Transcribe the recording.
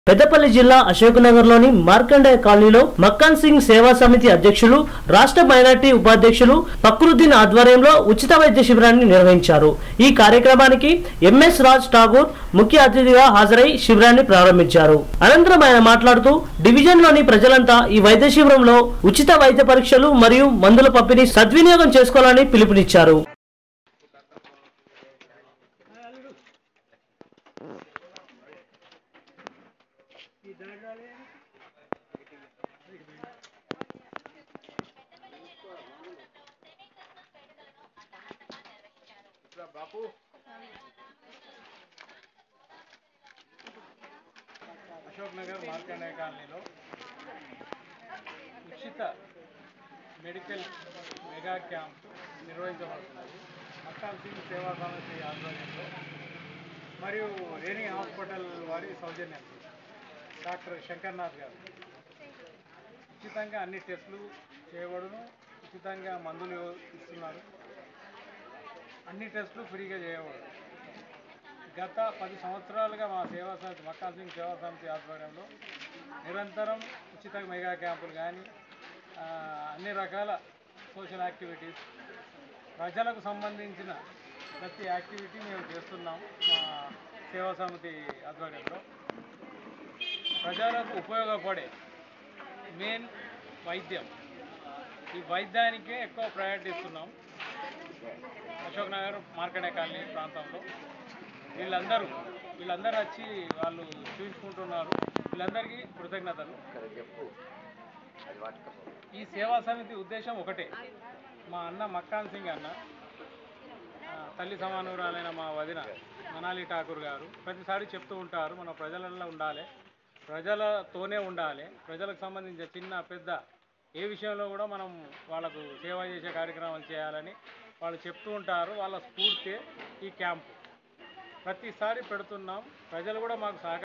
పెద్దపల్లి జిల్లా అశోక్నగర్లోని మార్కండేయ కాలనీలో మక్కన్ సింగ్ సేవా సమితి అధ్యక్షులు రాష్ట్ర మైనార్టీ ఉపాధ్యక్షులు ఫక్రుద్దీన్ ఆధ్వర్యంలో ఉచిత వైద్య శిబిరాన్ని నిర్వహించారు ఈ కార్యక్రమానికి ఎంఎస్ రాజ్ ఠాగూర్ ముఖ్య అతిథిగా హాజరై శిబిరాన్ని ప్రారంభించారు అనంతరం ఆయన మాట్లాడుతూ డివిజన్లోని ప్రజలంతా ఈ వైద్య శిబిరంలో ఉచిత వైద్య పరీక్షలు మరియు మందుల పంపిణీ సద్వినియోగం చేసుకోవాలని పిలుపునిచ్చారు అశోక్ నగర్ మార్కండేయ కాలనీలో ఉచిత మెడికల్ మెగా క్యాంప్ నిర్వహించబడుతున్నది మక్కాల్ సింగ్ సేవా సమితి ఆధ్వర్యంలో మరియు రేణి హాస్పిటల్ వారి సౌజన్యం డాక్టర్ శంకర్నాథ్ గారు ఉచితంగా అన్ని టెస్టులు చేయబడును ఉచితంగా మందులు ఇస్తున్నారు అన్ని టెస్టులు ఫ్రీగా చేయబడు గత పది సంవత్సరాలుగా మా సేవా సమితి మక్కాల్ సింగ్ సేవా సమితి ఆధ్వర్యంలో నిరంతరం ఉచిత మెగా క్యాంపులు కానీ ఆ, అన్ని రకాల సోషల్ యాక్టివిటీస్ ప్రజలకు సంబంధించిన ప్రతి యాక్టివిటీ మేము చేస్తున్నాం మా సేవా సమితి ఆధ్వర్యంలో ప్రజలకు ఉపయోగపడే మెయిన్ వైద్యం ఈ వైద్యానికే ఎక్కువ ప్రయారిటీ ఇస్తున్నాం అశోక్ నగర్ మార్కండే కాలనీ ప్రాంతంలో వీళ్ళందరూ వీళ్ళందరూ వచ్చి వాళ్ళు చూపించుకుంటున్నారు వీళ్ళందరికీ కృతజ్ఞతలు ఈ సేవా సమితి ఉద్దేశం ఒకటే మా అన్న మక్కాన్ సింగ్ అన్న ఆ, తల్లి సమానురాలైన మా వదిన మనాలి ఠాకూర్ గారు ప్రతిసారి చెప్తూ ఉంటారు మన ప్రజలలో ఉండాలి ప్రజలతోనే ఉండాలి ప్రజలకు సంబంధించిన చిన్న పెద్ద ఏ విషయంలో కూడా మనం వాళ్ళకు సేవ చేసే కార్యక్రమాలు చేయాలని వాళ్ళు చెప్తూ ఉంటారు వాళ్ళ స్ఫూర్తి ఈ క్యాంపు ప్రతిసారి పెడుతున్నాం ప్రజలు కూడా మాకు సహకారం